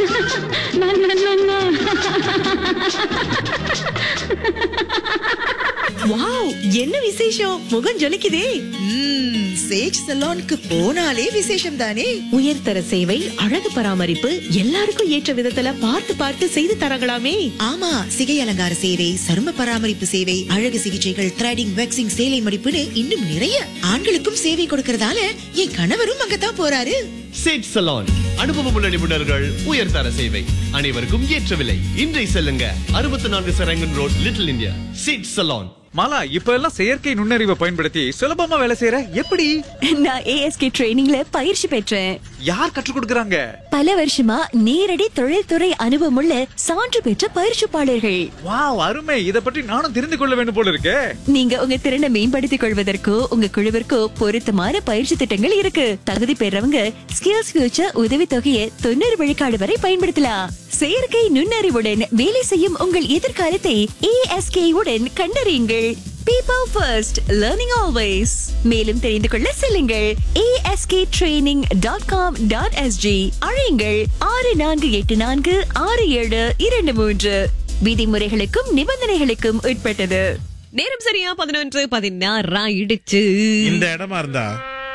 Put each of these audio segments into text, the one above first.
Wow என்ன விசேஷம் முகம் ஜொலிக்குதே ம்ம், சேஜ் சலோனுக்கு போனாலே விசேஷம் தானே உயர்தர சேவை அழகு பராமரிப்பு எல்லாருக்கும் ஏற்ற விதத்துல பார்த்து பார்த்து செய்து தரங்களாமே ஆமா சிகை அலங்கார சேவை சரும பராமரிப்பு சேவை அழகு சிகிச்சைகள் த்ரெடிங் வேக்சிங் சேலை மடிப்புன்னு இன்னும் நிறைய ஆண்களுக்கும் சேவை கொடுக்கறதால என் கணவரும் அங்கதான் போறாரு சேட் சலான் அனுபவமுள்ள நிபுணர்கள் உயர்தர சேவை அனைவருக்கும் ஏற்ற விலை இன்றை செல்லுங்க அறுபத்தி நான்கு சரங்கன் ரோட் லிட்டில் இந்தியா சேட் சலான் மாலா இப்ப எல்லாம் செயற்கை நுண்ணறிவை பயன்படுத்தி சுலபமா வேலை செய்யற எப்படி நான் ஏஎஸ்கே ட்ரைனிங்ல பயிற்சி பெற்றேன் யார் கற்றுக் கொடுக்கறாங்க பல வருஷமா நேரடி தொழில்துறை அனுபவமுள்ள சான்று பெற்ற பயிற்சிப்பாளர்கள் வாவ் அருமை இத பற்றி நானும் தெரிந்து கொள்ள வேண்டும் போல இருக்கே நீங்க உங்க திறனை மேம்படுத்திக் கொள்வதற்கோ உங்க குழுவிற்கோ பொருத்தமான பயிற்சி திட்டங்கள் இருக்கு தகுதி பெறவங்க ஸ்கில்ஸ் ஃபியூச்சர் உதவி தொகையை தொண்ணூறு விழுக்காடு வரை பயன்படுத்தலாம் செயற்கை நுண்ணறிவுடன் வேலை செய்யும் உங்கள் எதிர்காலத்தை ஏஎஸ்கே உடன் கண்டறியுங்கள் பீப்பிள் ஃபர்ஸ்ட் லேர்னிங் ஆல்வேஸ் மேலும் தெரிந்து கொள்ள செல்லுங்கள் ASK training dot com dot SG அழையுங்கள் ஆறு நான்கு எட்டு நான்கு ஆறு ஏழு இரண்டு மூன்று விதிமுறைகளுக்கும் நிபந்தனைகளுக்கும் உட்பட்டது நேரம் சரியா பதினொன்று பதினாறு ஆயிடுச்சு இந்த இடமா இருந்தா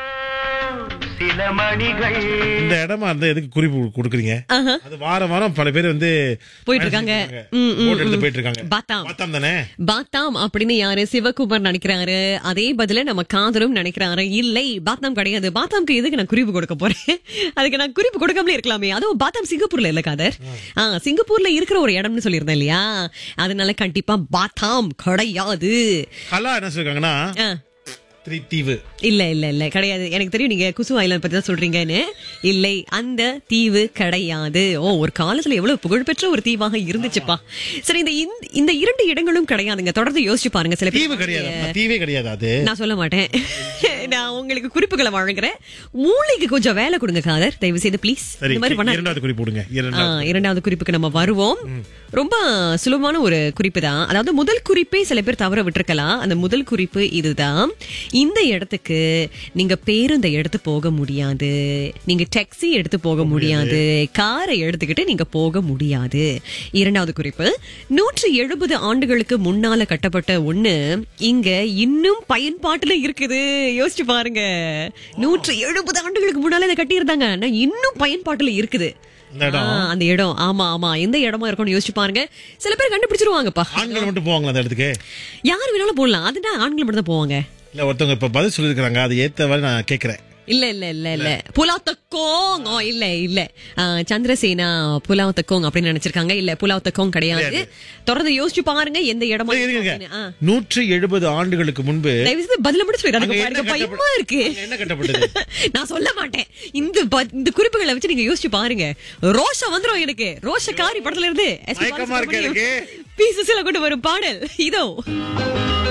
இந்த இடமா இருந்தா எதுக்கு குறிப்பு கொடுக்குறீங்க அது வாரம் வாரம் பல பேர் வந்து போயிட்டு இருக்காங்க. ம், ம், போட் எடுத்து ம். போயிட்டு இருக்காங்க பாத்தாம். பாத்தாம் தானே பாத்தாம் அப்படின்னு யாரு சிவகுமார் நினைக்கிறாரு அதே பதில நம்ம காதலும் நினைக்கிறாரு இல்லை பாத்தாம் கிடையாது பாத்தாம்க்கு எதுக்கு நான் குறிப்பு கொடுக்க போறேன் அதுக்கு நான் குறிப்பு கொடுக்காமலே இருக்கலாமே அதுவும் பாத்தாம் சிங்கப்பூர்ல இல்ல காதர் ஆ சிங்கப்பூர்ல இருக்கிற ஒரு இடம்னு சொல்லியிருந்தேன் இல்லையா அதனால கண்டிப்பா பாத்தாம் கிடையாது கலா என்ன சொல்லிருக்காங்கன்னா ஆ. த்ரீ தீவு இல்ல இல்ல இல்ல கிடையாது எனக்கு தெரியும் நீங்க குசு ஐலாண்ட் பத்தி தான் சொல்றீங்கன்னு இல்லை அந்த தீவு கிடையாது ஓ ஒரு காலத்துல எவ்வளவு புகழ்பெற்ற ஒரு தீவாக இருந்துச்சுப்பா சரி இந்த இந்த- இந்த இரண்டு இடங்களும் கிடையாதுங்க தொடர்ந்து யோசிச்சு பாருங்க சில பேர் தீவு கிடையாது அப்ப தீவே கிடையாது அது நான் சொல்ல மாட்டேன் நான் உங்களுக்கு குறிப்புகளை வழங்குறேன் மூளைக்கு கொஞ்சம் வேலை கொடுங்க காதர் தயவு செய்து ப்ளீஸ் சரி இந்த மாதிரி பண்ணாதீங்க. இரண்டாவது குறிப்பு கொடுங்க ஆ, இரண்டாவது இரண்டாவது குறிப்புக்கு நம்ம வருவோம் ரொம்ப சுலபமான ஒரு குறிப்பு தான் அதாவது முதல் குறிப்பே சில பேர் தவற விட்டுருக்கலாம் அந்த முதல் குறிப்பு இதுதான் இந்த இடத்துக்கு நீங்க பேருந்தை எடுத்து போக முடியாது நீங்க டாக்ஸி எடுத்து போக முடியாது காரை எடுத்துக்கிட்டு நீங்க போக முடியாது இரண்டாவது குறிப்பு நூற்றி எழுபது ஆண்டுகளுக்கு முன்னால கட்டப்பட்ட ஒண்ணு இங்க இன்னும் பயன்பாட்டுல இருக்குது யோசிச்சு பாருங்க நூற்றி எழுபது ஆண்டுகளுக்கு முன்னால இதை கட்டியிருந்தாங்க ஆனா இன்னும் பயன்பாட்டுல இருக்குது இந்த இடம் ஆ, அந்த இடம் ஆமா ஆமா எந்த இடமா இருக்கும்னு யோசிச்சு பாருங்க சில பேர் கண்டுபிடிச்சிருவாங்கப்பா ஆண்கள் மட்டும் போவாங்களா அந்த இடத்துக்கு யார் வேணாலும் போடலாம் அதுதான் ஆண்கள் மட்டும் தான் போவாங்க இல்ல ஒருத்தவங்க இப்ப பதில் சொல்லிருக்காங்க அது ஏத்த மாதிரி நான் கேக்குறேன் இல்ல இல்ல இல்ல இல்ல புலாவ் தக்கோங் ஓ, இல்ல இல்ல ஆ, சந்திரசேனா புலாவ் தக்கோங் அப்படின்னு நினைச்சிருக்காங்க இல்ல புலாவ் தக்கோங் கிடையாது தொடர்ந்து யோசிச்சு பாருங்க எந்த இடமா இருங்க, இருங்க. இருக்குன்னு. ஆ. நூற்றி எழுபது ஆண்டுகளுக்கு முன்பு தயவு செய்து பதில மட்டும் சொல்லிடாதீங்க அங்க பாருங்க என்ன பயமா கட்டப்ப- இருக்கு அங்க என்ன கட்டப்பட்டது? நான் சொல்ல மாட்டேன் இந்த ப- இந்த குறிப்புகளை வச்சு நீங்க யோசிச்சு பாருங்க ரோஷம் வந்துரும் எனக்கு ரோஷக்காரி படத்துல இருந்து மயக்கமா இருக்கு எனக்கு. பீசஸ்ல கொண்டு வரும் பாடல் இதோ